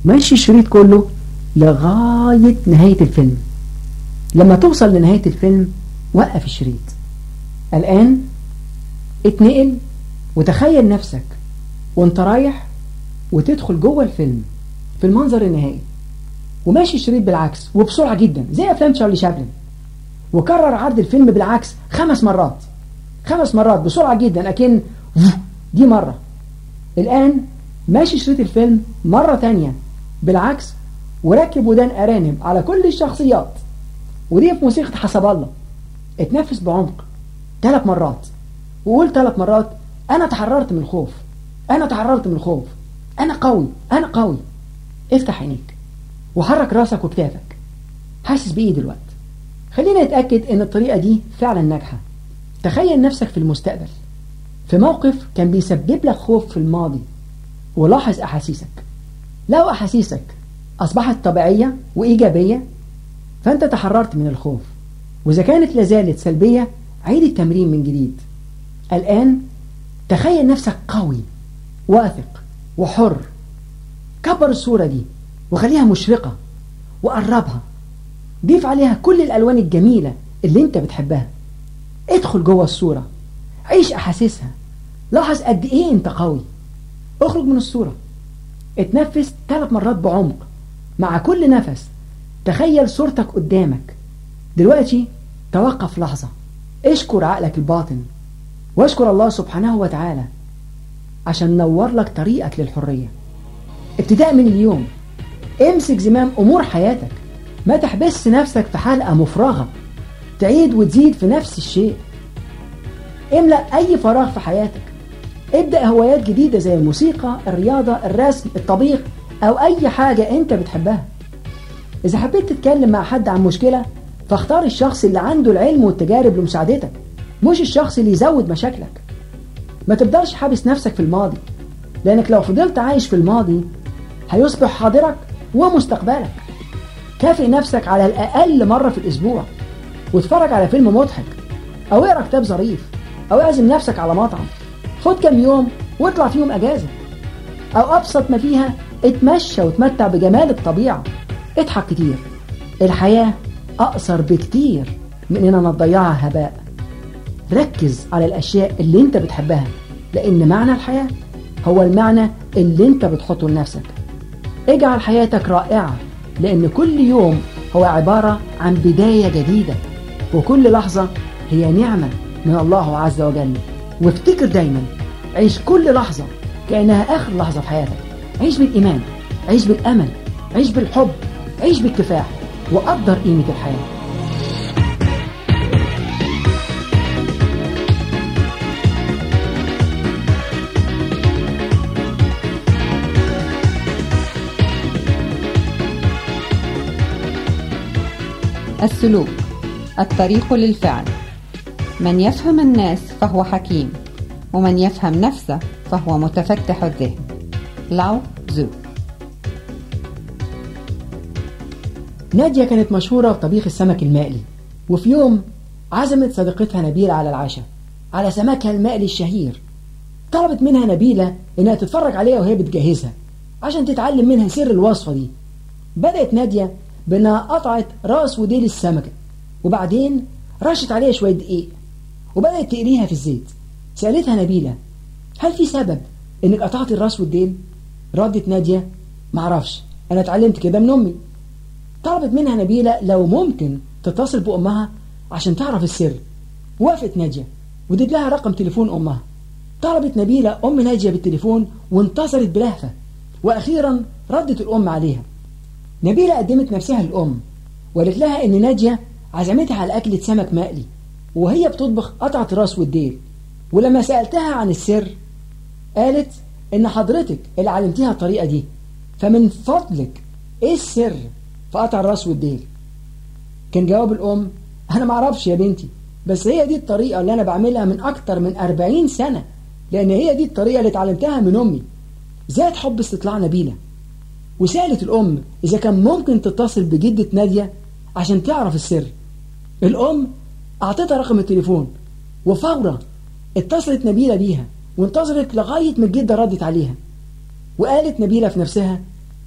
ماشي الشريط كله لغاية نهاية الفيلم لما توصل لنهاية الفيلم وقف الشريط الآن اتنقل وتخيل نفسك وانت رايح وتدخل جوه الفيلم في المنظر النهائي وماشي الشريط بالعكس وبسرعة جدا زي أفلام تشارلي شابلن وكرر عرض الفيلم بالعكس خمس مرات خمس مرات بسرعة جدا أكن دي مرة الآن ماشي شريط الفيلم مرة تانية بالعكس وركب ودان أرانب على كل الشخصيات ودي في موسيقى حسب الله اتنفس بعمق ثلاث مرات وقول ثلاث مرات أنا تحررت من الخوف أنا تحررت من الخوف أنا قوي أنا قوي افتح عينيك وحرك راسك وكتافك حاسس بإيه دلوقتي خلينا نتأكد ان الطريقة دي فعلا ناجحة تخيل نفسك في المستقبل في موقف كان بيسبب لك خوف في الماضي ولاحظ أحاسيسك لو أحاسيسك أصبحت طبيعية وإيجابية فأنت تحررت من الخوف وإذا كانت لازالت سلبية عيد التمرين من جديد الآن تخيل نفسك قوي واثق وحر كبر الصورة دي وخليها مشرقة وقربها ضيف عليها كل الألوان الجميلة اللي انت بتحبها ادخل جوه الصورة عيش أحاسيسها لاحظ قد ايه انت قوي اخرج من الصورة اتنفس ثلاث مرات بعمق مع كل نفس تخيل صورتك قدامك دلوقتي توقف لحظة اشكر عقلك الباطن واشكر الله سبحانه وتعالى عشان نور لك طريقك للحرية ابتداء من اليوم امسك زمام أمور حياتك ما تحبس نفسك في حلقة مفرغة تعيد وتزيد في نفس الشيء املأ أي فراغ في حياتك ابدأ هوايات جديدة زي الموسيقى الرياضة الرسم الطبيخ أو أي حاجة أنت بتحبها إذا حبيت تتكلم مع حد عن مشكلة فاختار الشخص اللي عنده العلم والتجارب لمساعدتك مش الشخص اللي يزود مشاكلك ما تفضلش حابس نفسك في الماضي لأنك لو فضلت عايش في الماضي هيصبح حاضرك ومستقبلك كافئ نفسك على الأقل مرة في الأسبوع واتفرج على فيلم مضحك أو اقرا كتاب ظريف أو اعزم نفسك على مطعم خد كام يوم واطلع فيهم أجازة أو أبسط ما فيها اتمشى وتمتع بجمال الطبيعة اضحك كتير الحياة أقصر بكتير من إننا نضيعها هباء ركز على الأشياء اللي انت بتحبها لأن معنى الحياة هو المعنى اللي انت بتحطه لنفسك اجعل حياتك رائعة لأن كل يوم هو عبارة عن بداية جديدة وكل لحظة هي نعمة من الله عز وجل وافتكر دايما عيش كل لحظة كأنها آخر لحظة في حياتك عيش بالإيمان عيش بالأمل عيش بالحب عيش بالكفاح وقدر قيمة الحياة السلوك الطريق للفعل من يفهم الناس فهو حكيم ومن يفهم نفسه فهو متفتح الذهن لاو زو نادية كانت مشهورة بطبيخ السمك المقلي وفي يوم عزمت صديقتها نبيلة على العشاء على سمكها المقلي الشهير طلبت منها نبيلة إنها تتفرج عليها وهي بتجهزها عشان تتعلم منها سر الوصفة دي بدأت نادية بأنها قطعت راس وديل السمكة وبعدين رشت عليها شوية دقيق وبدأت تقليها في الزيت سألتها نبيلة هل في سبب إنك قطعت الراس والديل؟ ردت نادية معرفش أنا اتعلمت كده من أمي طلبت منها نبيلة لو ممكن تتصل بأمها عشان تعرف السر وافقت نادية وديت لها رقم تليفون أمها طلبت نبيلة أم نادية بالتليفون وانتصرت بلهفة وأخيرا ردت الأم عليها نبيلة قدمت نفسها للأم وقالت لها إن نادية عزمتها على أكلة سمك مقلي وهي بتطبخ قطعت الراس والديل ولما سألتها عن السر قالت إن حضرتك اللي علمتيها الطريقة دي فمن فضلك إيه السر في قطع الراس والديل كان جواب الأم أنا معرفش يا بنتي بس هي دي الطريقة اللي أنا بعملها من أكتر من أربعين سنة لأن هي دي الطريقة اللي اتعلمتها من أمي زاد حب استطلاع نبيلة وسألت الأم إذا كان ممكن تتصل بجدة نادية عشان تعرف السر الأم أعطتها رقم التليفون وفورا اتصلت نبيلة بيها وانتظرت لغاية ما الجدة ردت عليها وقالت نبيلة في نفسها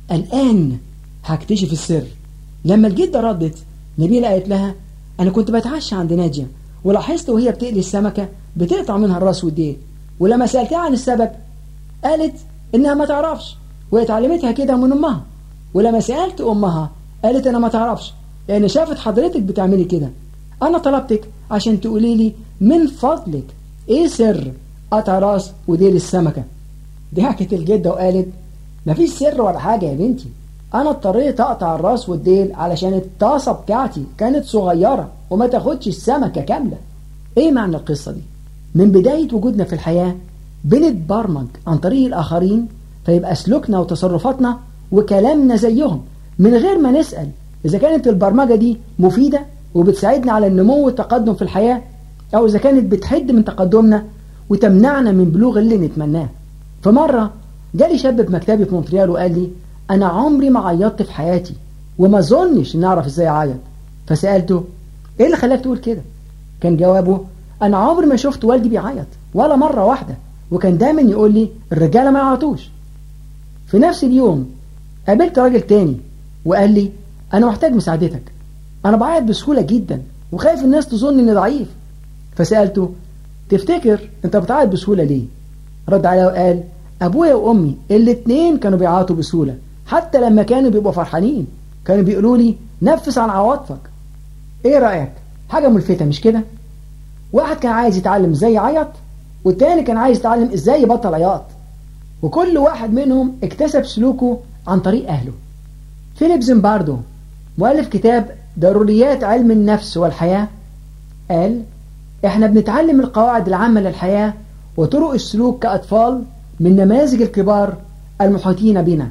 الآن هكتشف السر لما الجدة ردت نبيلة قالت لها أنا كنت بتعشى عند ناجية ولاحظت وهي بتقلي السمكة بتقطع منها الراس والديل ولما سألتها عن السبب قالت إنها ما تعرفش وهي اتعلمتها كده من أمها ولما سألت أمها قالت أنا ما تعرفش لأن شافت حضرتك بتعملي كده أنا طلبتك عشان تقولي لي من فضلك إيه سر قطع راس وديل السمكة ضحكت الجدة وقالت مفيش سر ولا حاجة يا بنتي أنا اضطريت أقطع الراس والديل علشان الطاسة بتاعتي كانت صغيرة وما تاخدش السمكة كاملة إيه معنى القصة دي؟ من بداية وجودنا في الحياة بنتبرمج عن طريق الآخرين فيبقى سلوكنا وتصرفاتنا وكلامنا زيهم من غير ما نسأل إذا كانت البرمجة دي مفيدة وبتساعدنا على النمو والتقدم في الحياة أو إذا كانت بتحد من تقدمنا وتمنعنا من بلوغ اللي نتمناه فمرة جالي شاب في مكتبي في مونتريال وقال لي أنا عمري ما عيطت في حياتي وما ظنش إن أعرف إزاي أعيط فسألته إيه اللي خلاك تقول كده؟ كان جوابه أنا عمري ما شفت والدي بيعيط ولا مرة واحدة وكان دايما يقول لي الرجالة ما يعيطوش في نفس اليوم قابلت راجل تاني وقال لي أنا محتاج مساعدتك أنا بعيط بسهولة جدا وخايف الناس تظن إني ضعيف فسألته تفتكر أنت بتعيط بسهولة ليه؟ رد عليا وقال أبويا وأمي الاتنين كانوا بيعيطوا بسهولة حتى لما كانوا بيبقوا فرحانين كانوا بيقولوا لي نفس عن عواطفك ايه رأيك حاجة ملفتة مش كده واحد كان عايز يتعلم ازاي يعيط والتاني كان عايز يتعلم ازاي يبطل عياط وكل واحد منهم اكتسب سلوكه عن طريق أهله فيليب زمباردو مؤلف كتاب ضروريات علم النفس والحياة قال احنا بنتعلم القواعد العامة للحياة وطرق السلوك كأطفال من نماذج الكبار المحيطين بنا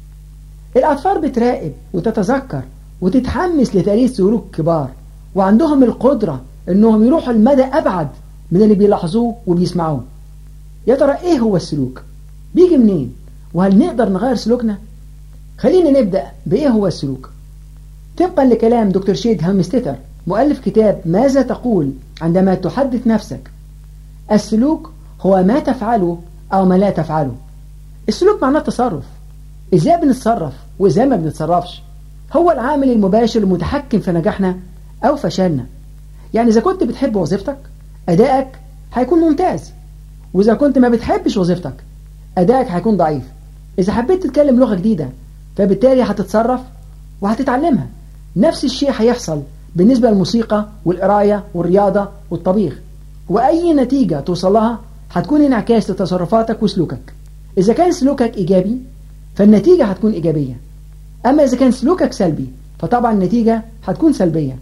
الأطفال بتراقب وتتذكر وتتحمس لتأليف سلوك كبار وعندهم القدرة انهم يروحوا المدى أبعد من اللي بيلاحظوه وبيسمعوه يا ترى ايه هو السلوك بيجي منين وهل نقدر نغير سلوكنا خلينا نبدأ بايه هو السلوك طبقا لكلام دكتور شيد هامستيتر مؤلف كتاب ماذا تقول عندما تحدث نفسك السلوك هو ما تفعله أو ما لا تفعله السلوك معناه تصرف إزاي بنتصرف وإزاي ما بنتصرفش هو العامل المباشر المتحكم في نجاحنا أو فشلنا يعني إذا كنت بتحب وظيفتك أدائك هيكون ممتاز وإذا كنت ما بتحبش وظيفتك أدائك هيكون ضعيف إذا حبيت تتكلم لغة جديدة فبالتالي هتتصرف وهتتعلمها نفس الشيء هيحصل بالنسبة للموسيقى والقراية والرياضة والطبيخ وأي نتيجة توصل لها هتكون انعكاس لتصرفاتك وسلوكك إذا كان سلوكك إيجابي فالنتيجة هتكون إيجابية أما إذا كان سلوكك سلبي فطبعا النتيجة هتكون سلبية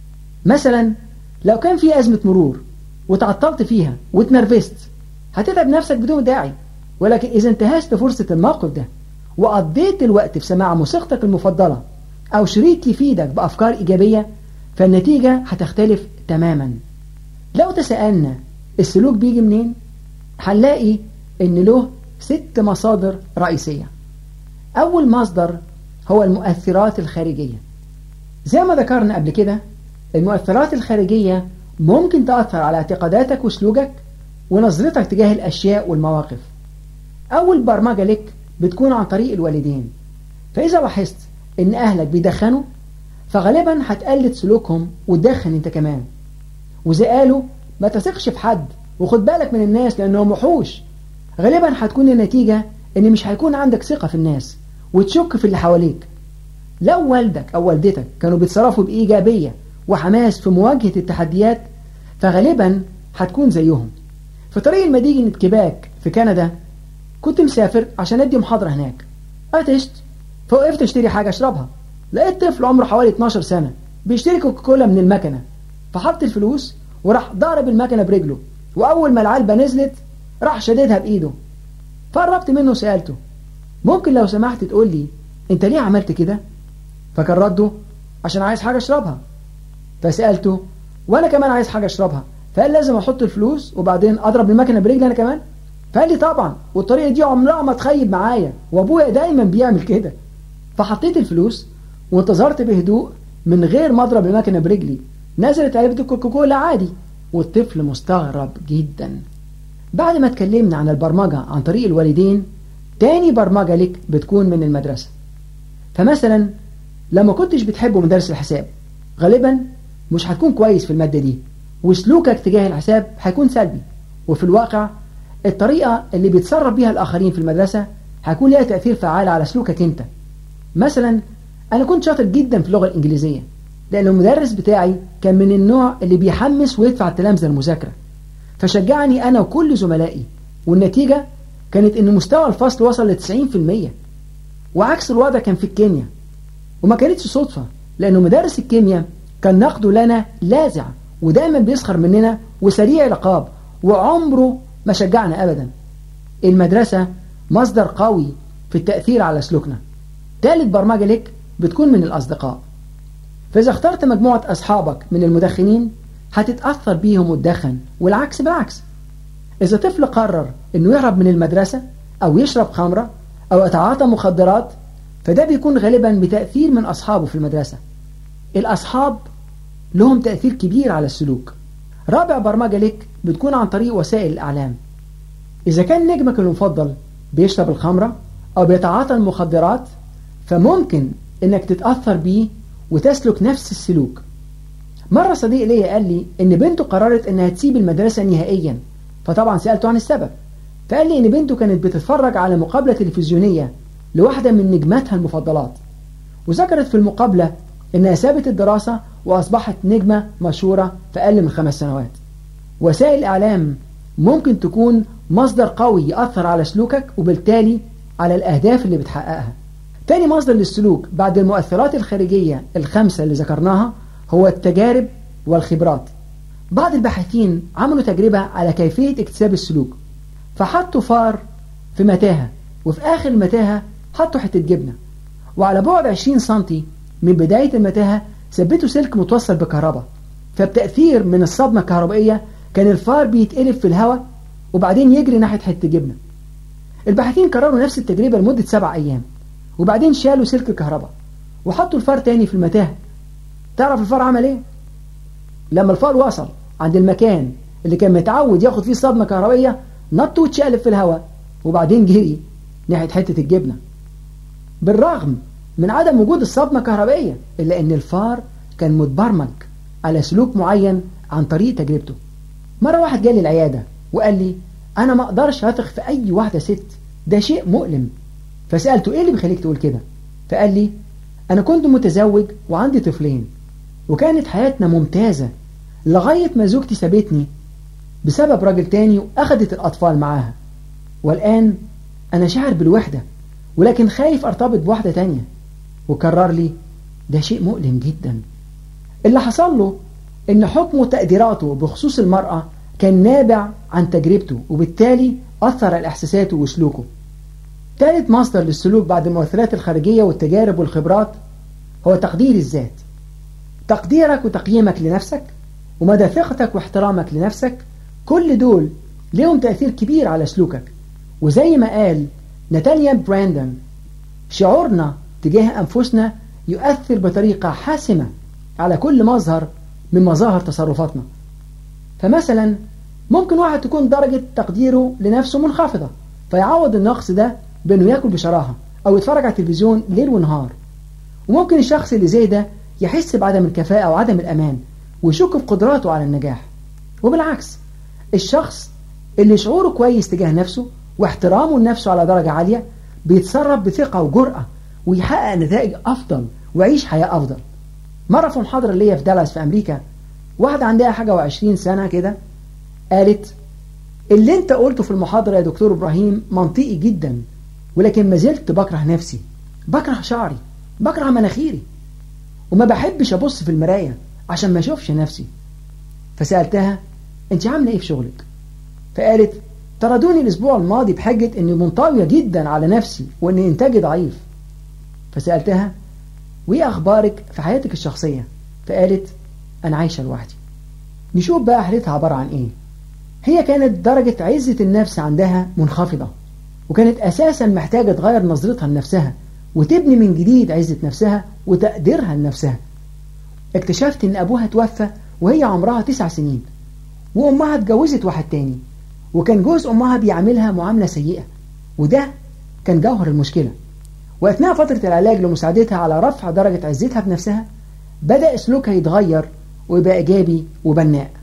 مثلا لو كان في أزمة مرور وتعطلت فيها وتنرفزت هتتعب نفسك بدون داعي ولكن إذا انتهزت فرصة الموقف ده وقضيت الوقت في سماع موسيقتك المفضلة أو شريط يفيدك بأفكار إيجابية فالنتيجة هتختلف تماما لو تسألنا السلوك بيجي منين هنلاقي ان له ست مصادر رئيسية أول مصدر هو المؤثرات الخارجية زي ما ذكرنا قبل كده المؤثرات الخارجية ممكن تأثر على اعتقاداتك وسلوكك ونظرتك تجاه الأشياء والمواقف أول برمجة لك بتكون عن طريق الوالدين فإذا لاحظت إن أهلك بيدخنوا فغالبا هتقلد سلوكهم وتدخن أنت كمان وزي قالوا ما تثقش في حد وخد بالك من الناس لأنهم وحوش غالبا هتكون النتيجة إن مش هيكون عندك ثقة في الناس وتشك في اللي حواليك لو والدك أو والدتك كانوا بيتصرفوا بإيجابية وحماس في مواجهة التحديات فغالبا هتكون زيهم في طريق المدينة كيباك في كندا كنت مسافر عشان أدي محاضرة هناك قتشت فوقفت اشتري حاجة أشربها لقيت طفل عمره حوالي 12 سنة بيشتري كوكاكولا من المكنة فحط الفلوس وراح ضارب المكنة برجله وأول ما العلبة نزلت راح شددها بإيده فقربت منه وسألته ممكن لو سمحت تقول لي أنت ليه عملت كده؟ فكان رده عشان عايز حاجة أشربها فسألته وأنا كمان عايز حاجة أشربها فقال لازم أحط الفلوس وبعدين أضرب المكنة برجلي أنا كمان فقال لي طبعا والطريقة دي عمرها ما تخيب معايا وأبويا دايما بيعمل كده فحطيت الفلوس وانتظرت بهدوء من غير ما أضرب المكنة برجلي نزلت علبة الكوكاكولا عادي والطفل مستغرب جدا بعد ما اتكلمنا عن البرمجة عن طريق الوالدين تاني برمجة لك بتكون من المدرسة فمثلا لما كنتش بتحب مدرس الحساب غالبا مش هتكون كويس في المادة دي وسلوكك تجاه الحساب هيكون سلبي وفي الواقع الطريقة اللي بيتصرف بيها الآخرين في المدرسة هيكون لها تأثير فعال على سلوكك أنت مثلا أنا كنت شاطر جدا في اللغة الإنجليزية لأن المدرس بتاعي كان من النوع اللي بيحمس ويدفع التلامذة المذاكرة فشجعني أنا وكل زملائي والنتيجة كانت إن مستوى الفصل وصل ل 90% وعكس الوضع كان في الكيمياء وما كانتش صدفة لأنه مدرس الكيمياء كان نقده لنا لاذع ودايما بيسخر مننا وسريع العقاب وعمره ما شجعنا أبدا المدرسة مصدر قوي في التأثير على سلوكنا ثالث برمجة لك بتكون من الأصدقاء فإذا اخترت مجموعة أصحابك من المدخنين هتتأثر بيهم وتدخن والعكس بالعكس إذا طفل قرر إنه يهرب من المدرسة أو يشرب خمرة أو يتعاطى مخدرات فده بيكون غالبا بتأثير من أصحابه في المدرسة الأصحاب لهم تأثير كبير على السلوك رابع برمجة لك بتكون عن طريق وسائل الإعلام إذا كان نجمك المفضل بيشرب الخمرة أو بيتعاطى المخدرات فممكن إنك تتأثر بيه وتسلك نفس السلوك مرة صديق ليا قال لي إن بنته قررت إنها تسيب المدرسة نهائيا فطبعا سألته عن السبب فقال لي إن بنته كانت بتتفرج على مقابلة تلفزيونية لواحدة من نجماتها المفضلات وذكرت في المقابلة إنها سابت الدراسة وأصبحت نجمة مشهورة في أقل من خمس سنوات وسائل الإعلام ممكن تكون مصدر قوي يأثر على سلوكك وبالتالي على الأهداف اللي بتحققها تاني مصدر للسلوك بعد المؤثرات الخارجية الخمسة اللي ذكرناها هو التجارب والخبرات بعض الباحثين عملوا تجربة على كيفية اكتساب السلوك فحطوا فار في متاهة وفي آخر المتاهة حطوا حتة جبنة وعلى بعد 20 سنتي من بداية المتاهة ثبتوا سلك متوصل بكهرباء فبتأثير من الصدمة الكهربائية كان الفار بيتقلب في الهواء وبعدين يجري ناحية حتة جبنة الباحثين كرروا نفس التجربة لمدة سبع أيام وبعدين شالوا سلك الكهرباء وحطوا الفار تاني في المتاهة تعرف الفار عمل ايه؟ لما الفار وصل عند المكان اللي كان متعود ياخد فيه صدمة كهربائية نط واتشقلب في الهواء وبعدين جري ناحية حتة الجبنة بالرغم من عدم وجود الصدمة الكهربائية إلا أن الفار كان متبرمج على سلوك معين عن طريق تجربته مرة واحد جالي العيادة وقال لي أنا ما أقدرش أثق في أي واحدة ست ده شيء مؤلم فسألته إيه اللي بيخليك تقول كده فقال لي أنا كنت متزوج وعندي طفلين وكانت حياتنا ممتازة لغاية ما زوجتي سابتني بسبب راجل تاني وأخدت الأطفال معاها والآن أنا شاعر بالوحدة ولكن خايف أرتبط بواحدة تانية وكرر لي ده شيء مؤلم جدا اللي حصل له إن حكمه وتقديراته بخصوص المرأة كان نابع عن تجربته وبالتالي أثر على إحساساته وسلوكه ثالث مصدر للسلوك بعد المؤثرات الخارجية والتجارب والخبرات هو تقدير الذات تقديرك وتقييمك لنفسك ومدى ثقتك واحترامك لنفسك كل دول لهم تأثير كبير على سلوكك وزي ما قال ناتاليا براندون شعورنا تجاه أنفسنا يؤثر بطريقة حاسمة على كل مظهر من مظاهر تصرفاتنا فمثلا ممكن واحد تكون درجة تقديره لنفسه منخفضة فيعوض النقص ده بأنه يأكل بشراهة أو يتفرج على التلفزيون ليل ونهار وممكن الشخص اللي زي ده يحس بعدم الكفاءة وعدم الأمان ويشك في قدراته على النجاح وبالعكس الشخص اللي شعوره كويس تجاه نفسه واحترامه لنفسه على درجة عالية بيتصرف بثقة وجرأة ويحقق نتائج أفضل ويعيش حياة أفضل مرة في محاضرة ليا في دالاس في أمريكا واحدة عندها حاجة وعشرين سنة كده قالت اللي انت قلته في المحاضرة يا دكتور إبراهيم منطقي جدا ولكن ما زلت بكره نفسي بكره شعري بكره مناخيري وما بحبش أبص في المراية عشان ما أشوفش نفسي فسألتها انت عاملة ايه في شغلك فقالت طردوني الأسبوع الماضي بحجة أني منطوية جدا على نفسي وأن إنتاجي ضعيف فسألتها وإيه أخبارك في حياتك الشخصية فقالت أنا عايشة لوحدي نشوف بقى حالتها عبارة عن إيه هي كانت درجة عزة النفس عندها منخفضة وكانت أساسا محتاجة تغير نظرتها لنفسها وتبني من جديد عزة نفسها وتقديرها لنفسها اكتشفت ان ابوها توفى وهي عمرها تسع سنين وامها اتجوزت واحد تاني وكان جوز امها بيعاملها معاملة سيئة وده كان جوهر المشكلة وأثناء فترة العلاج لمساعدتها على رفع درجة عزتها بنفسها بدأ سلوكها يتغير ويبقى إيجابي وبناء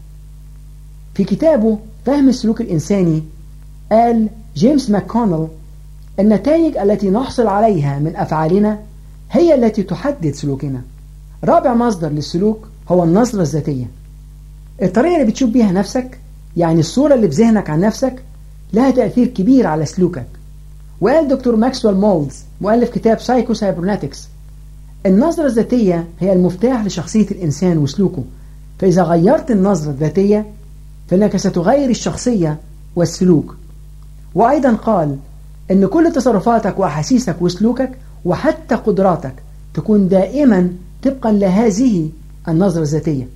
في كتابه فهم السلوك الإنساني قال جيمس ماكونل النتائج التي نحصل عليها من أفعالنا هي التي تحدد سلوكنا رابع مصدر للسلوك هو النظرة الذاتية الطريقة اللي بتشوف بيها نفسك يعني الصورة اللي في ذهنك عن نفسك لها تأثير كبير على سلوكك وقال دكتور ماكسويل مولدز مؤلف كتاب سايكو سايبرناتكس النظرة الذاتية هي المفتاح لشخصية الإنسان وسلوكه فإذا غيرت النظرة الذاتية فإنك ستغير الشخصية والسلوك وأيضا قال أن كل تصرفاتك وأحاسيسك وسلوكك وحتى قدراتك تكون دائما طبقا لهذه النظرة الذاتية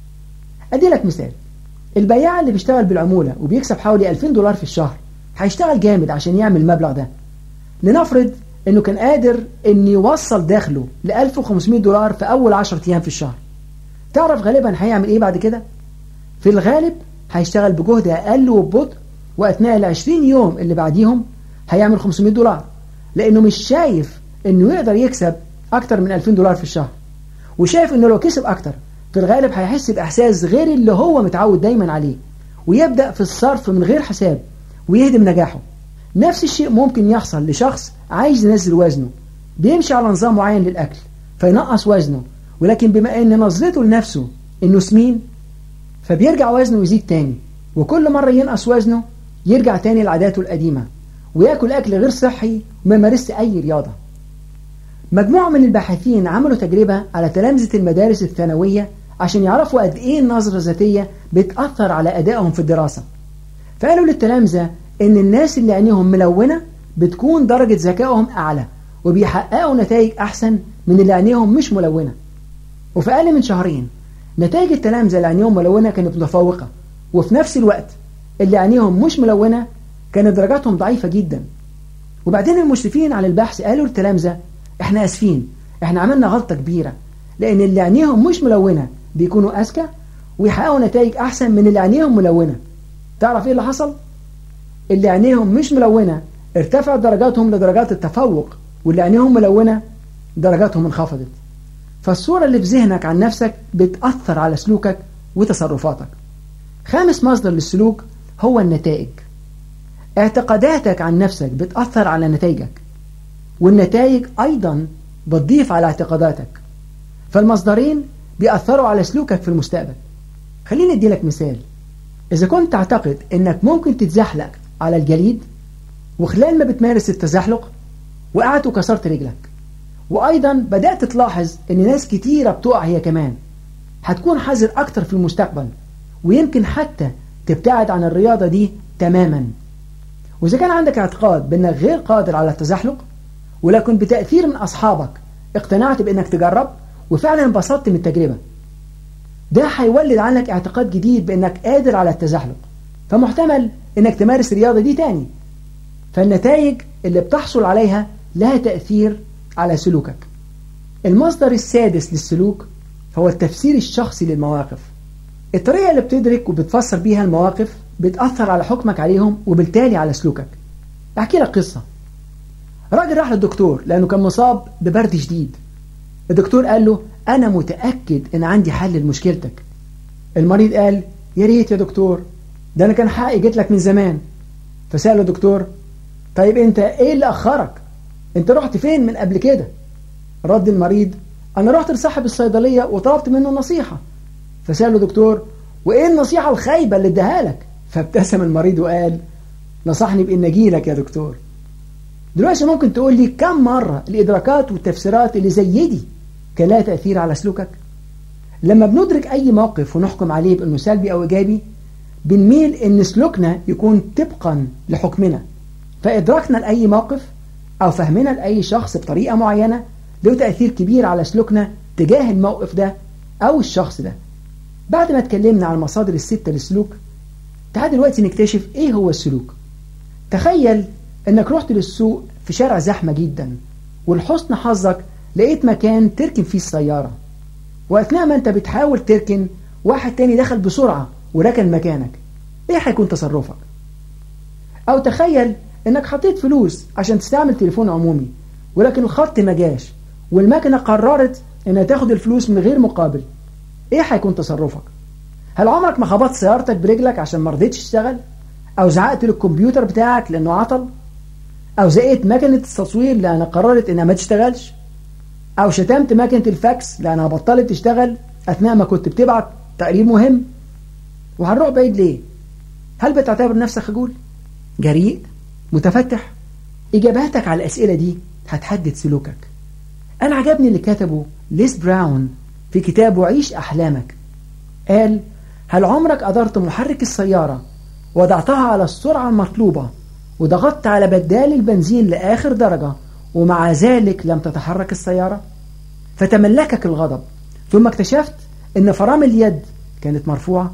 أدي لك مثال البياع اللي بيشتغل بالعمولة وبيكسب حوالي 2000 دولار في الشهر هيشتغل جامد عشان يعمل المبلغ ده لنفرض انه كان قادر ان يوصل دخله ل 1500 دولار في اول 10 ايام في الشهر تعرف غالبا هيعمل ايه بعد كده في الغالب هيشتغل بجهد اقل وببطء واثناء ال 20 يوم اللي بعديهم هيعمل 500 دولار لانه مش شايف انه يقدر يكسب اكتر من 2000 دولار في الشهر وشايف انه لو كسب اكتر في الغالب هيحس باحساس غير اللي هو متعود دايما عليه ويبدا في الصرف من غير حساب ويهدم نجاحه نفس الشيء ممكن يحصل لشخص عايز ينزل وزنه بيمشي على نظام معين للأكل فينقص وزنه ولكن بما ان نظرته لنفسه انه سمين فبيرجع وزنه يزيد تاني وكل مرة ينقص وزنه يرجع تاني لعاداته القديمة وياكل أكل غير صحي وما يمارسش أي رياضة مجموعة من الباحثين عملوا تجربة على تلامذة المدارس الثانوية عشان يعرفوا قد إيه النظرة الذاتية بتأثر على أدائهم في الدراسة فقالوا للتلامذة إن الناس اللي عينيهم ملونة بتكون درجة ذكائهم أعلى وبيحققوا نتائج أحسن من اللي عينيهم مش ملونة وفي أقل من شهرين نتائج التلامذة اللي عينيهم ملونة كانت متفوقة وفي نفس الوقت اللي عينيهم مش ملونة كانت درجاتهم ضعيفة جدا وبعدين المشرفين على البحث قالوا للتلامذة احنا اسفين احنا عملنا غلطة كبيرة لأن اللي عينيهم مش ملونة بيكونوا أذكى ويحققوا نتائج أحسن من اللي عينيهم ملونة تعرف ايه اللي حصل؟ اللي عينيهم مش ملونة ارتفعت درجاتهم لدرجات التفوق واللي عينيهم ملونة درجاتهم انخفضت فالصورة اللي في ذهنك عن نفسك بتأثر على سلوكك وتصرفاتك خامس مصدر للسلوك هو النتائج اعتقاداتك عن نفسك بتأثر على نتائجك والنتائج أيضا بتضيف على اعتقاداتك فالمصدرين بيأثروا على سلوكك في المستقبل خليني ادي لك مثال إذا كنت تعتقد إنك ممكن تتزحلق على الجليد وخلال ما بتمارس التزحلق وقعت وكسرت رجلك وأيضا بدأت تلاحظ إن ناس كتيرة بتقع هي كمان هتكون حذر أكتر في المستقبل ويمكن حتى تبتعد عن الرياضة دي تماما وإذا كان عندك اعتقاد بأنك غير قادر على التزحلق ولكن بتأثير من أصحابك اقتنعت بأنك تجرب وفعلا انبسطت من التجربة ده هيولد عنك اعتقاد جديد بأنك قادر على التزحلق فمحتمل أنك تمارس الرياضة دي تاني فالنتائج اللي بتحصل عليها لها تأثير على سلوكك المصدر السادس للسلوك هو التفسير الشخصي للمواقف الطريقة اللي بتدرك وبتفسر بيها المواقف بتأثر على حكمك عليهم وبالتالي على سلوكك أحكي لك قصة راجل راح للدكتور لأنه كان مصاب ببرد شديد الدكتور قال له أنا متأكد أن عندي حل لمشكلتك المريض قال يا ريت يا دكتور ده أنا كان حقي جيت لك من زمان فسأله الدكتور طيب أنت إيه اللي أخرك أنت رحت فين من قبل كده رد المريض أنا رحت لصاحب الصيدلية وطلبت منه نصيحة فسأله دكتور وإيه النصيحة الخايبة اللي اداها لك فابتسم المريض وقال نصحني بإن أجيلك يا دكتور دلوقتي ممكن تقول لي كم مرة الإدراكات والتفسيرات اللي زي دي كان لها تأثير على سلوكك لما بندرك أي موقف ونحكم عليه بأنه سلبي أو إيجابي بنميل أن سلوكنا يكون طبقا لحكمنا فإدراكنا لأي موقف أو فهمنا لأي شخص بطريقة معينة له تأثير كبير على سلوكنا تجاه الموقف ده أو الشخص ده بعد ما اتكلمنا عن المصادر الستة للسلوك تعال دلوقتي نكتشف ايه هو السلوك تخيل انك رحت للسوق في شارع زحمة جدا ولحسن حظك لقيت مكان تركن فيه السيارة واثناء ما انت بتحاول تركن واحد تاني دخل بسرعة وركن مكانك ايه هيكون تصرفك او تخيل انك حطيت فلوس عشان تستعمل تليفون عمومي ولكن الخط ما جاش والمكنة قررت انها تاخد الفلوس من غير مقابل ايه هيكون تصرفك هل عمرك ما خبطت سيارتك برجلك عشان ما رضيتش تشتغل او زعقت للكمبيوتر بتاعك لانه عطل او زقيت مكنة التصوير لانها قررت انها ما تشتغلش او شتمت مكنة الفاكس لانها بطلت تشتغل اثناء ما كنت بتبعت تقرير مهم وهنروح بعيد ليه هل بتعتبر نفسك خجول جريء متفتح اجاباتك على الاسئلة دي هتحدد سلوكك انا عجبني اللي كتبه ليس براون في كتابه عيش احلامك قال هل عمرك قدرت محرك السيارة وضعتها على السرعة المطلوبة وضغطت على بدال البنزين لآخر درجة ومع ذلك لم تتحرك السيارة فتملكك الغضب ثم اكتشفت ان فرامل اليد كانت مرفوعة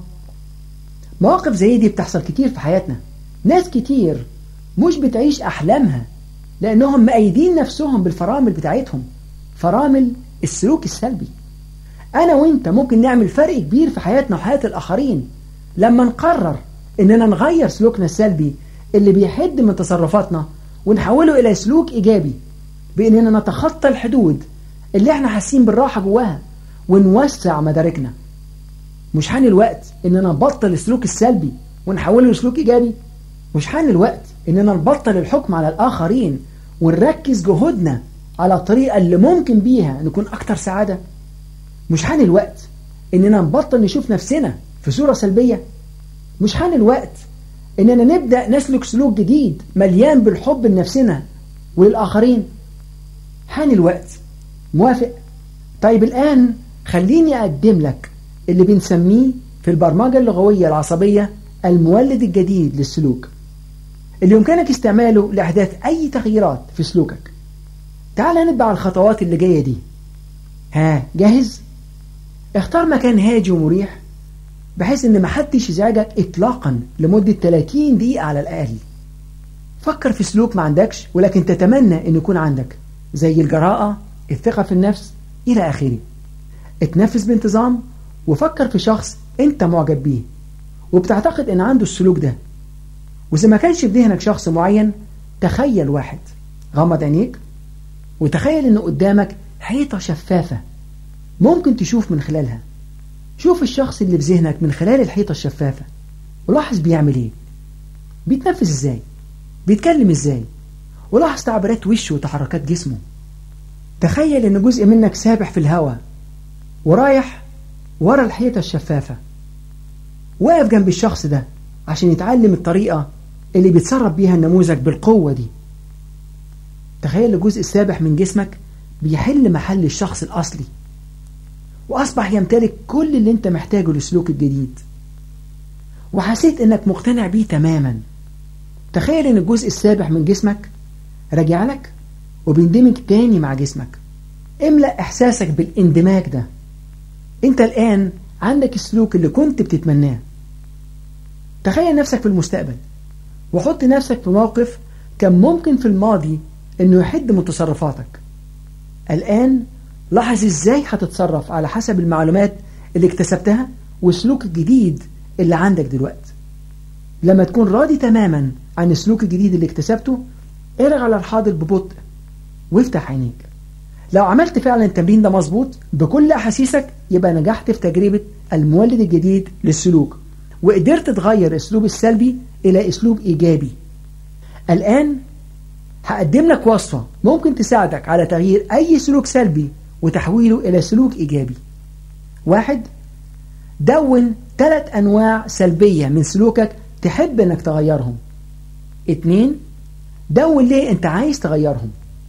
مواقف زي دي بتحصل كتير في حياتنا ناس كتير مش بتعيش أحلامها لأنهم مأيدين نفسهم بالفرامل بتاعتهم فرامل السلوك السلبي أنا وإنت ممكن نعمل فرق كبير في حياتنا وحياة الآخرين لما نقرر إننا نغير سلوكنا السلبي اللي بيحد من تصرفاتنا ونحوله إلى سلوك إيجابي بإننا نتخطى الحدود اللي احنا حاسين بالراحة جواها ونوسع مداركنا مش حان الوقت إننا نبطل السلوك السلبي ونحوله لسلوك إيجابي مش حان الوقت إننا نبطل الحكم على الآخرين ونركز جهودنا على الطريقة اللي ممكن بيها نكون أكتر سعادة مش حان الوقت إننا نبطل نشوف نفسنا في صورة سلبية مش حان الوقت إننا نبدأ نسلك سلوك جديد مليان بالحب لنفسنا وللآخرين حان الوقت موافق طيب الآن خليني أقدم لك اللي بنسميه في البرمجة اللغوية العصبية المولد الجديد للسلوك اللي يمكنك استعماله لإحداث أي تغييرات في سلوكك تعال نتبع الخطوات اللي جاية دي ها جاهز؟ اختار مكان هادي ومريح بحيث ان محدش يزعجك اطلاقا لمدة 30 دقيقة على الأقل فكر في سلوك ما عندكش ولكن تتمنى ان يكون عندك زي الجراءة الثقة في النفس إلى آخره اتنفس بانتظام وفكر في شخص انت معجب بيه وبتعتقد ان عنده السلوك ده وإذا ما كانش في ذهنك شخص معين تخيل واحد غمض عينيك وتخيل ان قدامك حيطة شفافة ممكن تشوف من خلالها شوف الشخص اللي في ذهنك من خلال الحيطة الشفافة ولاحظ بيعمل ايه بيتنفس ازاي بيتكلم ازاي ولاحظ تعبيرات وشه وتحركات جسمه تخيل ان جزء منك سابح في الهواء ورايح ورا الحيطة الشفافة واقف جنب الشخص ده عشان يتعلم الطريقة اللي بيتصرف بيها النموذج بالقوة دي تخيل الجزء السابح من جسمك بيحل محل الشخص الأصلي وأصبح يمتلك كل اللي انت محتاجه للسلوك الجديد وحسيت انك مقتنع بيه تماما تخيل ان الجزء السابح من جسمك راجع لك وبيندمج تاني مع جسمك املأ احساسك بالاندماج ده انت الآن عندك السلوك اللي كنت بتتمناه تخيل نفسك في المستقبل وحط نفسك في موقف كان ممكن في الماضي انه يحد من تصرفاتك الآن لاحظ ازاي هتتصرف على حسب المعلومات اللي اكتسبتها والسلوك الجديد اللي عندك دلوقتي لما تكون راضي تماما عن السلوك الجديد اللي اكتسبته ارجع على الحاضر ببطء وافتح عينيك لو عملت فعلا التمرين ده مظبوط بكل أحاسيسك يبقى نجحت في تجربة المولد الجديد للسلوك وقدرت تغير الأسلوب السلبي إلى أسلوب إيجابي الآن هقدم لك وصفة ممكن تساعدك على تغيير أي سلوك سلبي وتحويله إلى سلوك إيجابي واحد دون ثلاث أنواع سلبية من سلوكك تحب أنك تغيرهم اتنين دون ليه أنت عايز تغيرهم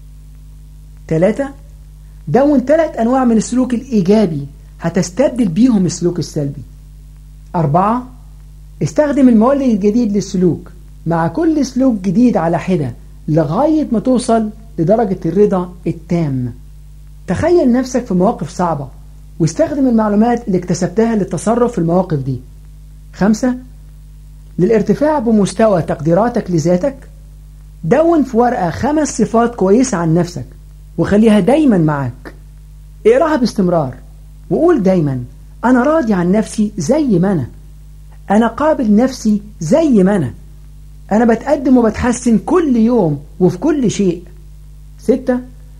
ثلاثة دون ثلاث أنواع من السلوك الإيجابي هتستبدل بيهم السلوك السلبي أربعة استخدم المولد الجديد للسلوك مع كل سلوك جديد على حدة لغاية ما توصل لدرجة الرضا التام تخيل نفسك في مواقف صعبة واستخدم المعلومات اللي اكتسبتها للتصرف في المواقف دي خمسة للارتفاع بمستوى تقديراتك لذاتك دون في ورقة خمس صفات كويسة عن نفسك وخليها دايما معاك اقراها باستمرار وقول دايما أنا راضي عن نفسي زي ما أنا أنا قابل نفسي زي ما أنا أنا بتقدم وبتحسن كل يوم وفي كل شيء ستة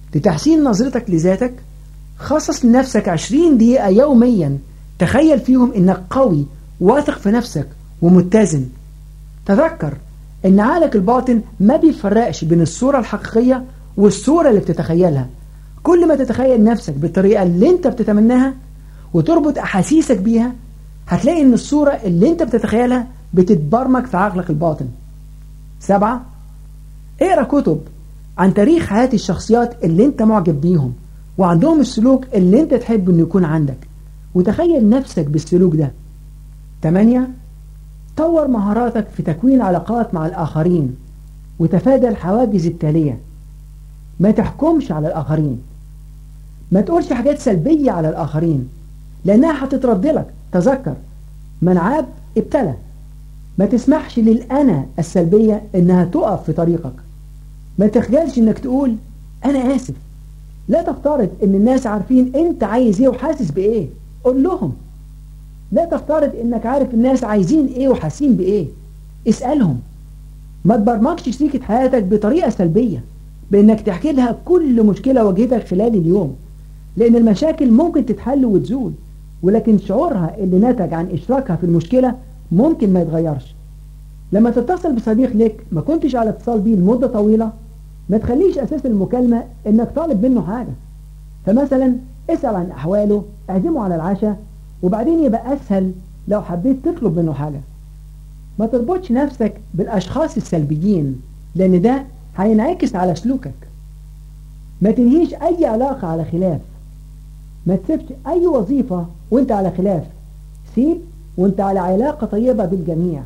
لتحسين نظرتك لذاتك خصص لنفسك 20 دقيقة يوميا تخيل فيهم انك قوي واثق في نفسك ومتزن تذكر ان عقلك الباطن ما بيفرقش بين الصورة الحقيقية والصورة اللي بتتخيلها كل ما تتخيل نفسك بالطريقة اللي انت بتتمناها وتربط احاسيسك بيها هتلاقي ان الصورة اللي انت بتتخيلها بتتبرمج في عقلك الباطن سبعة اقرأ كتب عن تاريخ حياة الشخصيات اللي انت معجب بيهم وعندهم السلوك اللي انت تحب انه يكون عندك وتخيل نفسك بالسلوك ده 8 طور مهاراتك في تكوين علاقات مع الآخرين وتفادى الحواجز التالية ما تحكمش على الآخرين ما تقولش حاجات سلبية على الآخرين لأنها هتترد لك تذكر من عاب ابتلى ما تسمحش للأنا السلبية إنها تقف في طريقك ما تخجلش إنك تقول أنا آسف لا تفترض إن الناس عارفين أنت عايز إيه وحاسس بإيه قول لهم لا تفترض إنك عارف الناس عايزين إيه وحاسين بإيه اسألهم ما تبرمجش شريكة حياتك بطريقة سلبية بإنك تحكي لها كل مشكلة واجهتك خلال اليوم لأن المشاكل ممكن تتحل وتزول ولكن شعورها اللي نتج عن إشراكها في المشكلة ممكن ما يتغيرش لما تتصل بصديق لك ما كنتش على اتصال بيه لمدة طويلة ما تخليش أساس المكالمة إنك طالب منه حاجة فمثلا اسأل عن أحواله اعزمه على العشاء وبعدين يبقى أسهل لو حبيت تطلب منه حاجة ما تربطش نفسك بالأشخاص السلبيين لأن ده هينعكس على سلوكك ما تنهيش أي علاقة على خلاف ما تسيبش أي وظيفة وانت على خلاف سيب وانت على علاقة طيبة بالجميع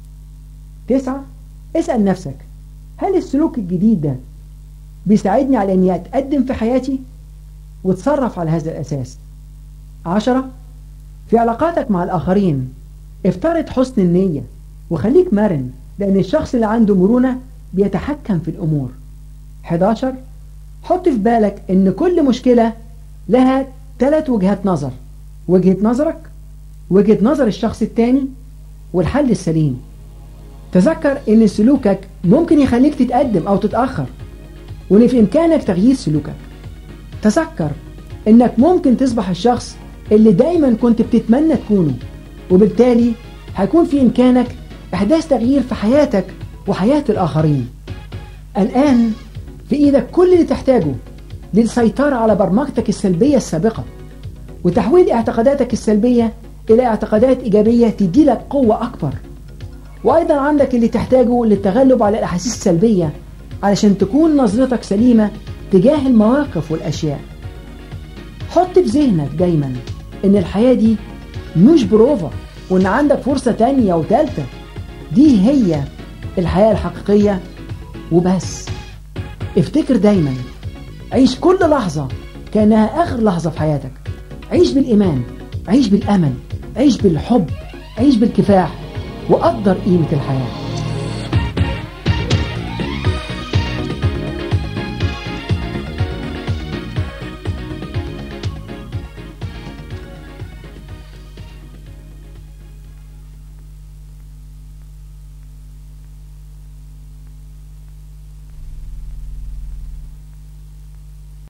تسعة اسأل نفسك هل السلوك الجديد ده بيساعدني على اني اتقدم في حياتي وتصرف على هذا الاساس عشرة في علاقاتك مع الاخرين افترض حسن النية وخليك مرن لان الشخص اللي عنده مرونة بيتحكم في الامور 11 حط في بالك ان كل مشكلة لها ثلاث وجهات نظر وجهة نظرك وجهة نظر الشخص التاني والحل السليم تذكر ان سلوكك ممكن يخليك تتقدم او تتأخر وان في امكانك تغيير سلوكك تذكر انك ممكن تصبح الشخص اللي دايما كنت بتتمنى تكونه وبالتالي هيكون في امكانك احداث تغيير في حياتك وحياة الاخرين الان في ايدك كل اللي تحتاجه للسيطرة على برمجتك السلبية السابقة وتحويل اعتقاداتك السلبية إلى اعتقادات إيجابية تدي لك قوة أكبر وأيضا عندك اللي تحتاجه للتغلب على الأحاسيس السلبية علشان تكون نظرتك سليمة تجاه المواقف والأشياء حط في ذهنك دايما إن الحياة دي مش بروفا وإن عندك فرصة تانية وتالتة دي هي الحياة الحقيقية وبس افتكر دايما عيش كل لحظة كأنها آخر لحظة في حياتك عيش بالإيمان عيش بالأمل عيش بالحب عيش بالكفاح وقدر قيمة الحياة